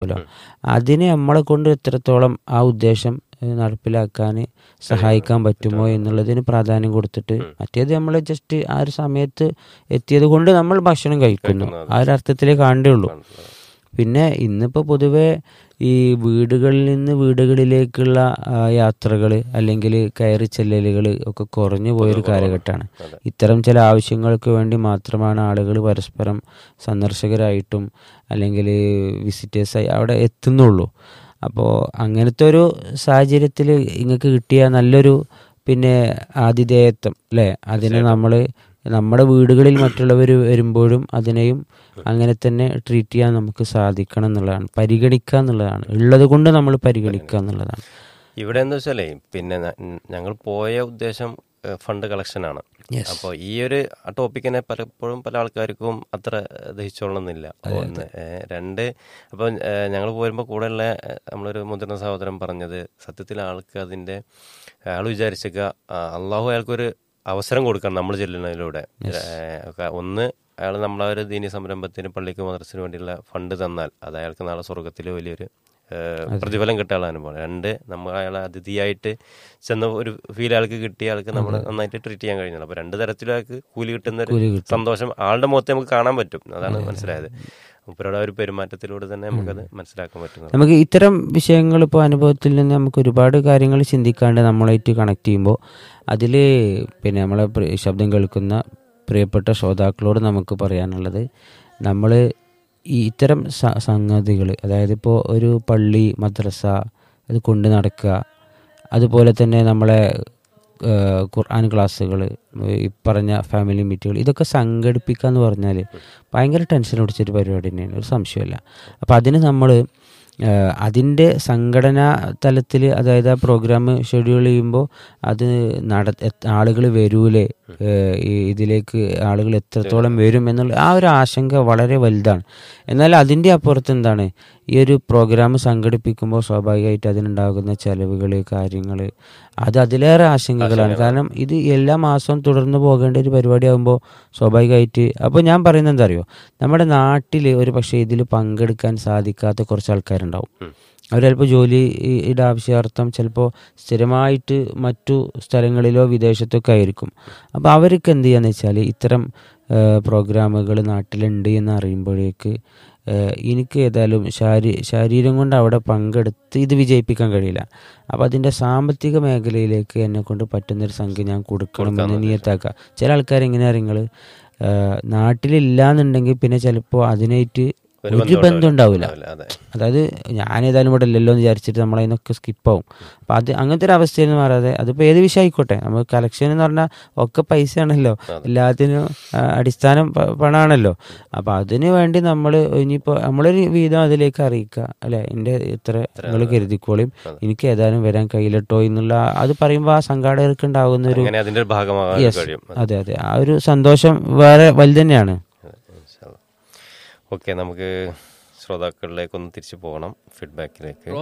ഉണ്ടാവുമല്ലോ അതിനെ നമ്മളെ കൊണ്ട് എത്രത്തോളം ആ ഉദ്ദേശം ഏഹ്, നടപ്പിലാക്കാൻ സഹായിക്കാൻ പറ്റുമോ എന്നുള്ളതിന് പ്രാധാന്യം കൊടുത്തിട്ട് മറ്റേത് നമ്മൾ ജസ്റ്റ് ആ ഒരു സമയത്ത് എത്തിയത് കൊണ്ട് നമ്മൾ ഭക്ഷണം കഴിക്കുന്നു ആ ഒരു അർത്ഥത്തിലേ കാണേണ്ടേ പിന്നെ ഇന്നിപ്പോൾ പൊതുവെ ഈ വീടുകളിൽ നിന്ന് വീടുകളിലേക്കുള്ള യാത്രകൾ അല്ലെങ്കിൽ കയറി ചെല്ലലുകൾ ഒക്കെ കുറഞ്ഞു പോയൊരു കാലഘട്ടമാണ് ഇത്തരം ചില ആവശ്യങ്ങൾക്ക് വേണ്ടി മാത്രമാണ് ആളുകൾ പരസ്പരം സന്ദർശകരായിട്ടും അല്ലെങ്കിൽ വിസിറ്റേഴ്സായി അവിടെ എത്തുന്നുള്ളൂ അപ്പോൾ അങ്ങനത്തെ ഒരു സാഹചര്യത്തിൽ നിങ്ങൾക്ക് കിട്ടിയ നല്ലൊരു പിന്നെ ആതിഥേയത്വം അല്ലേ അതിനെ നമ്മൾ നമ്മുടെ വീടുകളിൽ മറ്റുള്ളവർ വരുമ്പോഴും അതിനെയും അങ്ങനെ തന്നെ ട്രീറ്റ് ചെയ്യാൻ നമുക്ക് സാധിക്കണം എന്നുള്ളതാണ് പരിഗണിക്കുക എന്നുള്ളതാണ് ഉള്ളത് കൊണ്ട് നമ്മൾ പരിഗണിക്കുക എന്നുള്ളതാണ് ഇവിടെ എന്താ വെച്ചാലേ പിന്നെ ന- ഞങ്ങൾ പോയ ഉദ്ദേശം ഏഹ്, ഫണ്ട് കളക്ഷനാണ് അപ്പോൾ ഈ ഒരു ടോപ്പിക്കിനെ പലപ്പോഴും പല ആൾക്കാർക്കും അത്ര ദഹിച്ചോളണമെന്നില്ല ഒന്ന് ഏഹ്, രണ്ട് അപ്പം ഞങ്ങൾ പോരുമ്പോൾ കൂടെയുള്ള ഏഹ്, നമ്മളൊരു മുതിർന്ന സഹോദരൻ പറഞ്ഞത് സത്യത്തിൽ ആൾക്ക് അതിൻ്റെ അയാൾ വിചാരിച്ചേക്ക അള്ളാഹു അയാൾക്കൊരു അവസരം കൊടുക്കണം നമ്മൾ ചെല്ലുന്നതിലൂടെ ഏഹ്, ഒക്കെ ഒന്ന് അയാൾ നമ്മളെ ഒരു ദീനി സംരംഭത്തിന് പള്ളിക്ക് മദ്രസിന് വേണ്ടിയുള്ള ഫണ്ട് തന്നാൽ അത് അയാൾക്ക് നാളെ സ്വർഗത്തിൽ വലിയൊരു ഏഹ്, പ്രതിഫലം കിട്ടാനുള്ള അനുഭവം രണ്ട് നമ്മൾ അയാളെ അതിഥിയായിട്ട് ചെന്ന ഒരു ഫീൽ അയാൾക്ക് കിട്ടിയ ആൾക്ക് നമ്മൾ നന്നായിട്ട് ട്രീറ്റ് ചെയ്യാൻ കഴിഞ്ഞു അപ്പൊ രണ്ട് തരത്തിലും അയാൾക്ക് കൂലി കിട്ടുന്ന ഒരു സന്തോഷം ആളുടെ മുഖത്ത് നമുക്ക് കാണാൻ പറ്റും അതാണ് മനസ്സിലായത് മുപ്പരുടെ ആ ഒരു പെരുമാറ്റത്തിലൂടെ തന്നെ നമുക്കത് മനസ്സിലാക്കാൻ പറ്റുന്നത് നമുക്ക് ഇത്തരം വിഷയങ്ങൾ ഇപ്പോൾ അനുഭവത്തിൽ നിന്ന് നമുക്ക് ഒരുപാട് കാര്യങ്ങൾ ചിന്തിക്കാണ്ട് നമ്മളായിട്ട് കണക്ട് ചെയ്യുമ്പോൾ അതിൽ പിന്നെ നമ്മളെ പ്രി- ശബ്ദം കേൾക്കുന്ന പ്രിയപ്പെട്ട ശ്രോതാക്കളോട് നമുക്ക് പറയാനുള്ളത് നമ്മൾ ഈ ഇത്തരം സ- സംഗതികൾ അതായത് ഇപ്പോൾ ഒരു പള്ളി മദ്രസ അത് കൊണ്ട് നടക്കുക അതുപോലെ തന്നെ നമ്മളെ ഏഹ്, ഖുർആൻ ക്ലാസ്സുകൾ ഈ പറഞ്ഞ ഫാമിലി മീറ്റുകൾ ഇതൊക്കെ സംഘടിപ്പിക്കുക എന്ന് പറഞ്ഞാൽ ഭയങ്കര ടെൻഷൻ പിടിച്ചൊരു പരിപാടി തന്നെയാണ് ഒരു സംശയമില്ല അപ്പോൾ അതിന് നമ്മൾ അതിൻ്റെ സംഘടനാ തലത്തിൽ അതായത് ആ പ്രോഗ്രാം ഷെഡ്യൂൾ ചെയ്യുമ്പോൾ അത് നട ആളുകൾ വരൂലേ ഏഹ്, ഈ ഇതിലേക്ക് ആളുകൾ എത്രത്തോളം വരും എന്നുള്ള ആ ഒരു ആശങ്ക വളരെ വലുതാണ് എന്നാൽ അതിൻ്റെ അപ്പുറത്ത് എന്താണ് ഈ ഒരു പ്രോഗ്രാം സംഘടിപ്പിക്കുമ്പോൾ സ്വാഭാവികമായിട്ട് അതിനുണ്ടാകുന്ന ചെലവുകൾ കാര്യങ്ങൾ അത് അതിലേറെ ആശങ്കകളാണ് കാരണം ഇത് എല്ലാ മാസവും തുടർന്ന് പോകേണ്ട ഒരു പരിപാടിയാകുമ്പോൾ സ്വാഭാവികമായിട്ട് അപ്പോൾ ഞാൻ പറയുന്നത് എന്താ അറിയോ നമ്മുടെ നാട്ടിൽ ഒരു പക്ഷേ ഇതിൽ പങ്കെടുക്കാൻ സാധിക്കാത്ത കുറച്ച് ആൾക്കാരുണ്ടാവും അവർ ചിലപ്പോൾ ജോലിയുടെ ആവശ്യാർത്ഥം ചിലപ്പോൾ സ്ഥിരമായിട്ട് മറ്റു സ്ഥലങ്ങളിലോ വിദേശത്തൊക്കെ ആയിരിക്കും അപ്പോൾ അവർക്ക് എന്ത് ചെയ്യാന്ന് വെച്ചാൽ ഇത്തരം പ്രോഗ്രാമുകൾ നാട്ടിലുണ്ട് എന്ന് അറിയുമ്പോഴേക്ക് ഏഹ് എനിക്ക് ഏതായാലും ശാരീ ശരീരം കൊണ്ട് അവിടെ പങ്കെടുത്ത് ഇത് വിജയിപ്പിക്കാൻ കഴിയില്ല അപ്പോൾ അതിൻ്റെ സാമ്പത്തിക മേഖലയിലേക്ക് എന്നെ കൊണ്ട് പറ്റുന്നൊരു സംഖ്യ ഞാൻ കൊടുക്കണമെന്ന് നിയത്താക്കുക ചില ആൾക്കാർ എങ്ങനെയാ നിങ്ങൾ നാട്ടിലില്ലാന്നുണ്ടെങ്കിൽ പിന്നെ ചിലപ്പോൾ അതിനായിട്ട് ഒരു ബന്ധം ഉണ്ടാവില്ല അതെ അതായത് ഞാൻ ഏതായാലും ഇവിടെ ഇല്ലല്ലോ എന്ന് വിചാരിച്ചിട്ട് നമ്മൾ അതിനൊക്കെ സ്കിപ്പാവും അപ്പം അത് അങ്ങനത്തെ ഒരു അവസ്ഥയിൽ നിന്ന് മാറാതെ അതിപ്പോൾ ഏത് വിഷയം ആയിക്കോട്ടെ നമുക്ക് കളക്ഷൻ എന്ന് പറഞ്ഞാൽ ഒക്കെ പൈസയാണല്ലോ എല്ലാത്തിനും ആ, അടിസ്ഥാനം പ- പണമാണല്ലോ അപ്പം അതിന് വേണ്ടി നമ്മൾ ഇനിയിപ്പോൾ നമ്മളൊരു വീതം അതിലേക്ക് അറിയിക്കുക അല്ലെ എൻ്റെ ഇത്ര നിങ്ങൾ കരുതിക്കോളിയും എനിക്ക് ഏതായാലും വരാൻ കഴിയില്ലട്ടോ എന്നുള്ള അത് പറയുമ്പോൾ ആ സംഘാടകർക്ക് ഉണ്ടാകുന്ന ഒരു അങ്ങനെ അതിന്റെ ഒരു ഭാഗമാകാൻ Yes. കഴിയും അതെ അതെ ആ ഒരു സന്തോഷം വേറെ വലുത് തന്നെയാണ് ഓക്കെ നമുക്ക് ശ്രോതാക്കളിലേക്ക് ഒന്ന് തിരിച്ചു പോകണം ഫീഡ്ബാക്കിലേക്ക്